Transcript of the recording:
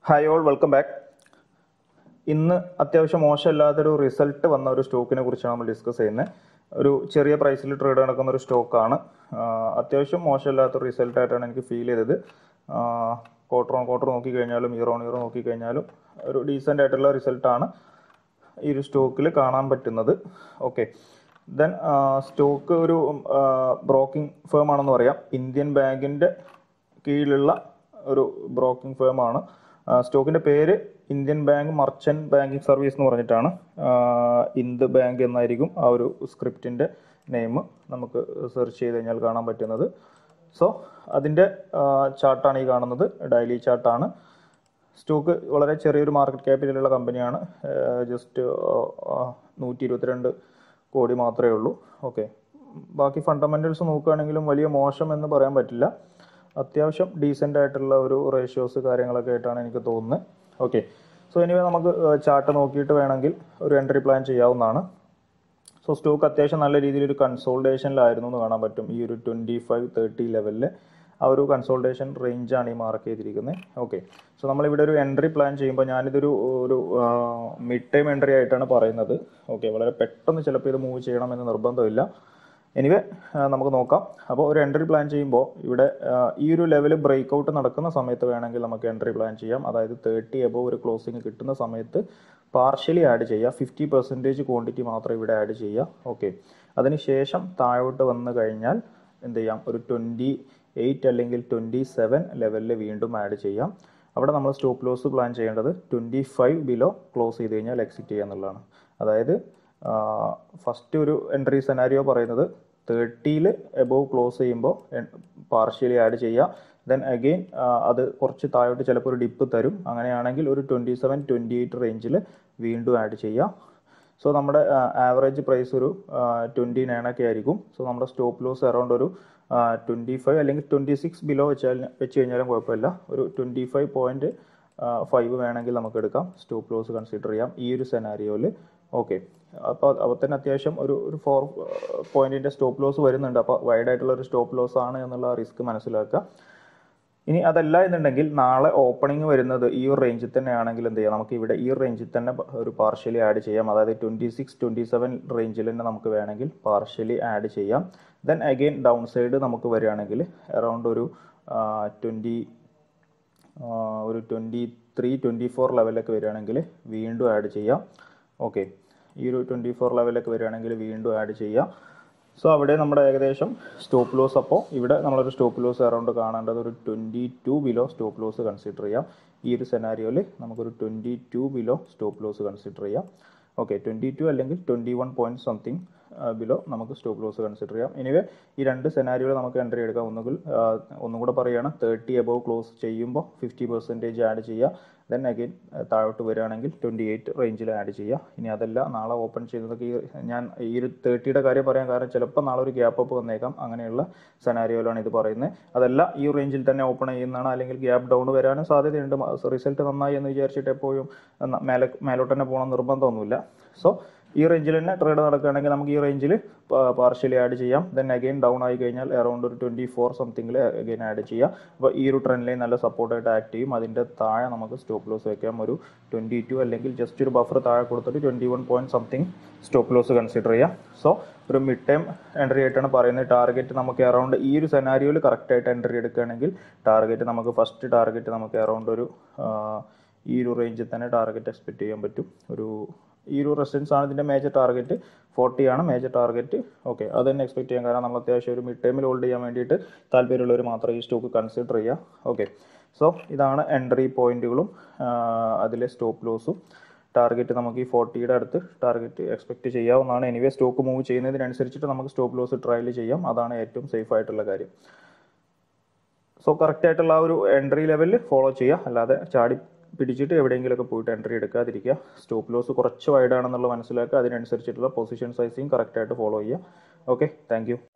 hi all welcome back ഇന്ന് അത്യാവശ്യം മോശമില്ലാത്തൊരു result വന്ന ഒരു സ്റ്റോക്കിനെ കുറിച്ചാണ് നമ്മൾ ഡിസ്കസ് ചെയ്യുന്നത് ഒരു ചെറിയ പ്രൈസിൽ ട്രേഡ് നടക്കുന്ന ഒരു സ്റ്റോക്കാണ് അത്യാവശ്യം മോശമില്ലാത്തൊരു റിസൾട്ട് ആയിട്ടാണ് എനിക്ക് ഫീൽ ചെയ്തത് ക്വാർട്ടർ ഓൺ ക്വാർട്ടർ നോക്കിക്കഴിഞ്ഞാലും ഇയർ ഓൺ ഇയർ നോക്കിക്കഴിഞ്ഞാലും ഒരു ഡീസൻ്റ് ആയിട്ടുള്ള റിസൾട്ടാണ് ഈ ഒരു സ്റ്റോക്കിൽ കാണാൻ പറ്റുന്നത് ഓക്കെ ദെൻ സ്റ്റോക്ക് ഒരു ബ്രോക്കിംഗ് ഫേം ആണെന്ന് പറയാം ഇന്ത്യൻ ബാങ്കിൻ്റെ കീഴിലുള്ള ഒരു ബ്രോക്കിംഗ് ഫേം ആണ് സ്റ്റോക്കിന്റെ പേര് Indian bank merchant banking service എന്ന് പറഞ്ഞിട്ടാണ് ഇന്ത് ബാങ്ക് എന്നായിരിക്കും ആ ഒരു സ്ക്രിപ്റ്റിന്റെ നെയിം നമുക്ക് സെർച്ച് ചെയ്ത് കഴിഞ്ഞാൽ കാണാൻ പറ്റുന്നത് സോ അതിന്റെ ചാർട്ടാണ് ഈ കാണുന്നത് ഡെയിലി ചാർട്ടാണ് സ്റ്റോക്ക് വളരെ ചെറിയൊരു മാർക്കറ്റ് ക്യാപിറ്റലുള്ള കമ്പനിയാണ് ജസ്റ്റ് നൂറ്റി ഇരുപത്തിരണ്ട് കോടി മാത്രമേ ഉള്ളൂ ഓക്കെ ബാക്കി ഫണ്ടമെന്റൽസ് നോക്കുകയാണെങ്കിലും വലിയ മോശം എന്ന് പറയാൻ പറ്റില്ല അത്യാവശ്യം ഡീസൻ്റ് ആയിട്ടുള്ള ഒരു റേഷ്യോസ് കാര്യങ്ങളൊക്കെ ആയിട്ടാണ് എനിക്ക് തോന്നുന്നത് ഓക്കെ സോ എനിവേ നമുക്ക് ചാർട്ട് നോക്കിയിട്ട് വേണമെങ്കിൽ ഒരു എൻട്രി പ്ലാൻ ചെയ്യാവുന്നതാണ് സോ സ്റ്റോക്ക് അത്യാവശ്യം നല്ല രീതിയിൽ ഒരു കൺസോൾട്ടേഷനിലായിരുന്നു എന്ന് കാണാൻ പറ്റും ഈ ഒരു ട്വൻറ്റി ഫൈവ് തേർട്ടി ലെവലിൽ ആ ഒരു കൺസോൾട്ടേഷൻ റേഞ്ചാണ് ഈ മാർക്ക് ചെയ്തിരിക്കുന്നത് ഓക്കെ സോ നമ്മളിവിടെ ഒരു എൻട്രി പ്ലാൻ ചെയ്യുമ്പോൾ ഞാനിതൊരു ഒരു മിഡ് ടൈം എൻട്രി ആയിട്ടാണ് പറയുന്നത് ഓക്കെ വളരെ പെട്ടെന്ന് ചിലപ്പോൾ ഇത് മൂവ് ചെയ്യണമെന്ന് നിർബന്ധമില്ല എനിവേ നമുക്ക് നോക്കാം അപ്പോൾ ഒരു എൻട്രി പ്ലാൻ ചെയ്യുമ്പോൾ ഇവിടെ ഈ ഒരു ലെവൽ ബ്രേക്ക് ഔട്ട് നടക്കുന്ന സമയത്ത് വേണമെങ്കിൽ നമുക്ക് എൻട്രി പ്ലാൻ ചെയ്യാം അതായത് തേർട്ടി എബോവ് ഒരു ക്ലോസിങ് കിട്ടുന്ന സമയത്ത് പാർഷ്യലി ആഡ് ചെയ്യുക ഫിഫ്റ്റി പെർസെൻറ്റേജ് ക്വാണ്ടിറ്റി മാത്രം ഇവിടെ ആഡ് ചെയ്യുക ഓക്കെ അതിനുശേഷം താഴോട്ട് വന്നു കഴിഞ്ഞാൽ എന്ത് ചെയ്യാം ഒരു ട്വൻറ്റി എയ്റ്റ് അല്ലെങ്കിൽ ട്വൻറ്റി സെവൻ ലെവലിൽ വീണ്ടും ആഡ് ചെയ്യാം അവിടെ നമ്മൾ സ്റ്റോപ്പ് ലോസ് പ്ലാൻ ചെയ്യേണ്ടത് ട്വൻറ്റി ഫൈവ് ബിലോ ക്ലോസ് ചെയ്ത് കഴിഞ്ഞാൽ എക്സിറ്റ് ചെയ്യുക എന്നുള്ളതാണ് അതായത് ഫസ്റ്റ് ഒരു എൻട്രി സെനാരിയോ പറയുന്നത് തേർട്ടിയിൽ എബോവ് ക്ലോസ് ചെയ്യുമ്പോൾ പാർഷ്യലി ആഡ് ചെയ്യുക ദെൻ അഗെയിൻ അത് കുറച്ച് താഴോട്ട് ചിലപ്പോൾ ഒരു ഡിപ്പ് തരും അങ്ങനെയാണെങ്കിൽ ഒരു ട്വൻറ്റി സെവൻ ട്വൻറ്റി എയ്റ്റ് റേഞ്ചിൽ വീണ്ടും ആഡ് ചെയ്യുക സോ നമ്മുടെ ആവറേജ് പ്രൈസ് ഒരു ട്വൻറ്റി നയൻ ഒക്കെ ആയിരിക്കും സോ നമ്മുടെ സ്റ്റോപ്പ് ലോസ് അറൗണ്ട് ഒരു ട്വൻറ്റി ഫൈവ് അല്ലെങ്കിൽ ട്വൻറ്റി സിക്സ് ബിലോ വെച്ചാൽ വെച്ച് കഴിഞ്ഞാലും കുഴപ്പമില്ല ഒരു ട്വൻറ്റി ഫൈവ് പോയിൻറ്റ് ഫൈവ് വേണമെങ്കിൽ നമുക്ക് എടുക്കാം സ്റ്റോപ്പ് ലോസ് കൺസിഡർ ചെയ്യാം ഈ ഒരു സെനാരിയോയിൽ ഓക്കെ അപ്പോൾ അപ്പോൾ തന്നെ അത്യാവശ്യം ഒരു ഒരു ഫോർ പോയിന്റിന്റെ സ്റ്റോപ്പ് ലോസ് വരുന്നുണ്ട് അപ്പോൾ വൈഡ് ആയിട്ടുള്ള ഒരു സ്റ്റോപ്പ് ലോസ് ആണ് എന്നുള്ള റിസ്ക് മനസ്സിലാക്കുക ഇനി അതല്ല എന്നുണ്ടെങ്കിൽ നാളെ ഓപ്പണിംഗ് വരുന്നത് ഈ ഒരു റേഞ്ചിൽ തന്നെ ആണെങ്കിൽ എന്ത് ചെയ്യാം നമുക്ക് ഇവിടെ ഈ റേഞ്ചിൽ തന്നെ ഒരു പാർഷ്യലി ആഡ് ചെയ്യാം അതായത് ട്വൻറ്റി സിക്സ് ട്വൻറ്റി സെവൻ റേഞ്ചിൽ തന്നെ നമുക്ക് വേണമെങ്കിൽ പാർഷ്യലി ആഡ് ചെയ്യാം ദെൻ അഗെയിൻ ഡൗൺ സൈഡ് നമുക്ക് വരികയാണെങ്കിൽ അറൗണ്ട് ഒരു ട്വൻറ്റി ഒരു ട്വൻറ്റി ത്രീ ട്വൻറ്റി ഫോർ ലെവലൊക്കെ വരികയാണെങ്കിൽ വീണ്ടും ആഡ് ചെയ്യാം ഓക്കെ ഈ ഒരു ട്വൻറ്റി ഫോർ ലെവലൊക്കെ വരികയാണെങ്കിൽ വീണ്ടും ആഡ് ചെയ്യാം സോ അവിടെ നമ്മുടെ ഏകദേശം സ്റ്റോപ്പ് ലോസ് അപ്പോൾ ഇവിടെ നമ്മളൊരു സ്റ്റോപ്പ് ലോസ് അറൗണ്ട് കാണേണ്ടത് ഒരു twenty two below stop loss consider ചെയ്യാം ഈ ഒരു സെനാരിയോയിൽ നമുക്കൊരു twenty two below stop loss consider ചെയ്യാം ഓക്കെ ട്വൻറ്റി ടു അല്ലെങ്കിൽ twenty one point something below നമുക്ക് സ്റ്റോപ്പ് ലോസ് കൺസിഡർ ചെയ്യാം എനിവേ ഈ രണ്ട് സെനാരിയോയിൽ നമുക്ക് എൻട്രി എടുക്കാം ഒന്നുകിൽ ഒന്നും കൂടെ പറയുകയാണ് തേർട്ടി എബോവ് ക്ലോസ് ചെയ്യുമ്പോൾ ഫിഫ്റ്റി പെർസെൻറ്റേജ് ആഡ് ചെയ്യുക ദെൻ അഗെയിൻ താഴോട്ട് വരികയാണെങ്കിൽ ട്വൻറ്റി എയ്റ്റ് റേഞ്ചിൽ ആഡ് ചെയ്യുക ഇനി അതല്ല നാളെ ഓപ്പൺ ചെയ്യുന്നതൊക്കെ ഈ ഞാൻ ഈ ഒരു തേർട്ടിയുടെ കാര്യം പറയാൻ കാരണം ചിലപ്പോൾ നാളെ ഒരു ഗ്യാപ്പ് അപ്പ് വന്നേക്കാം അങ്ങനെയുള്ള സെനാരിയോയിലാണ് ഇത് പറയുന്നത് അതല്ല ഈ റേഞ്ചിൽ തന്നെ ഓപ്പൺ ചെയ്യുന്നതാണ് അല്ലെങ്കിൽ ഗ്യാപ്പ് ഡൗൺ വരാനും സാധ്യതയുണ്ട് റിസൾട്ട് നന്നായി എന്ന് വിചാരിച്ചിട്ട് എപ്പോഴും മേലെ മേലോട്ട് തന്നെ പോകണം നിർബന്ധമൊന്നുമില്ല സോ ഈ റേഞ്ചിൽ തന്നെ ട്രേഡ് നടക്കുകയാണെങ്കിൽ നമുക്ക് ഈ റേഞ്ചിൽ പാർഷ്യലി ആഡ് ചെയ്യാം ദെൻ അഗെയിൻ ഡൗൺ ആയി കഴിഞ്ഞാൽ അറൗണ്ട് ഒരു ട്വൻറ്റി ഫോർ സംതിങ്ങിൽ അഗെയിൻ ആഡ് ചെയ്യാം അപ്പോൾ ഈ ഒരു ട്രെൻഡ് ലൈൻ നല്ല സപ്പോർട്ടായിട്ട് ആക്ട് ചെയ്യും അതിൻ്റെ താഴെ നമുക്ക് സ്റ്റോപ്പ് ലോസ് വെക്കാം ഒരു ട്വൻറ്റി ടു അല്ലെങ്കിൽ ജസ്റ്റ് ഒരു ബഫർ താഴെ കൊടുത്തിട്ട് twenty one point something stop loss consider ചെയ്യാം സോ ഒരു മിഡ് ടൈം എൻട്രി ആയിട്ടാണ് പറയുന്നത് ടാർഗറ്റ് നമുക്ക് അറൗണ്ട് ഈ ഒരു സെനാരിയോയിൽ കറക്റ്റായിട്ട് എൻട്രി എടുക്കുകയാണെങ്കിൽ ടാർഗറ്റ് നമുക്ക് ഫസ്റ്റ് ടാർഗറ്റ് നമുക്ക് അറൗണ്ട് ഒരു ഈ ഒരു റേഞ്ചിൽ തന്നെ ടാർഗറ്റ് എക്സ്പെക്ട് ചെയ്യാൻ പറ്റും ഒരു ഈ ഒരു റെസിഡൻസ് ആണ് ഇതിൻ്റെ മേജർ ടാർഗറ്റ് ഫോർട്ടി ആണ് മേജർ ടാർഗറ്റ് ഓക്കെ അത് തന്നെ എക്സ്പെക്ട് ചെയ്യാം കാരണം നമ്മൾ അത്യാവശ്യം ഒരു മിഡ് ടൈമിൽ ഹോൾഡ് ചെയ്യാൻ വേണ്ടിയിട്ട് താല്പര്യമുള്ളവർ മാത്രം ഈ സ്റ്റോക്ക് കൺസിഡർ ചെയ്യുക ഓക്കെ സോ ഇതാണ് എൻട്രി പോയിന്റുകളും അതിലെ സ്റ്റോപ്പ് ലോസും ടാർഗറ്റ് നമുക്ക് ഈ ഫോർട്ടിയുടെ അടുത്ത് ടാർഗറ്റ് എക്സ്പെക്ട് ചെയ്യാവുന്നതാണ് എനിവേ സ്റ്റോക്ക് മൂവ് ചെയ്യുന്നതിനനുസരിച്ചിട്ട് നമുക്ക് സ്റ്റോപ്പ് ലോസ് ട്രയൽ ചെയ്യാം അതാണ് ഏറ്റവും സേഫ് ആയിട്ടുള്ള കാര്യം സോ കറക്റ്റ് ആയിട്ടുള്ള ആ ഒരു എൻട്രി ലെവലിൽ ഫോളോ ചെയ്യുക അല്ലാതെ ചാടി പിടിച്ചിട്ട് എവിടെയെങ്കിലുമൊക്കെ പോയിട്ട് എൻട്രി എടുക്കാതിരിക്കുക സ്റ്റോപ്പ് ലോസ് കുറച്ച് വൈഡ് ആണെന്നുള്ള മനസ്സിലാക്കുക അതിനനുസരിച്ചിട്ടുള്ള പൊസിഷൻ സൈസിങ് കറക്റ്റായിട്ട് ഫോളോ ചെയ്യുക ഓക്കെ താങ്ക്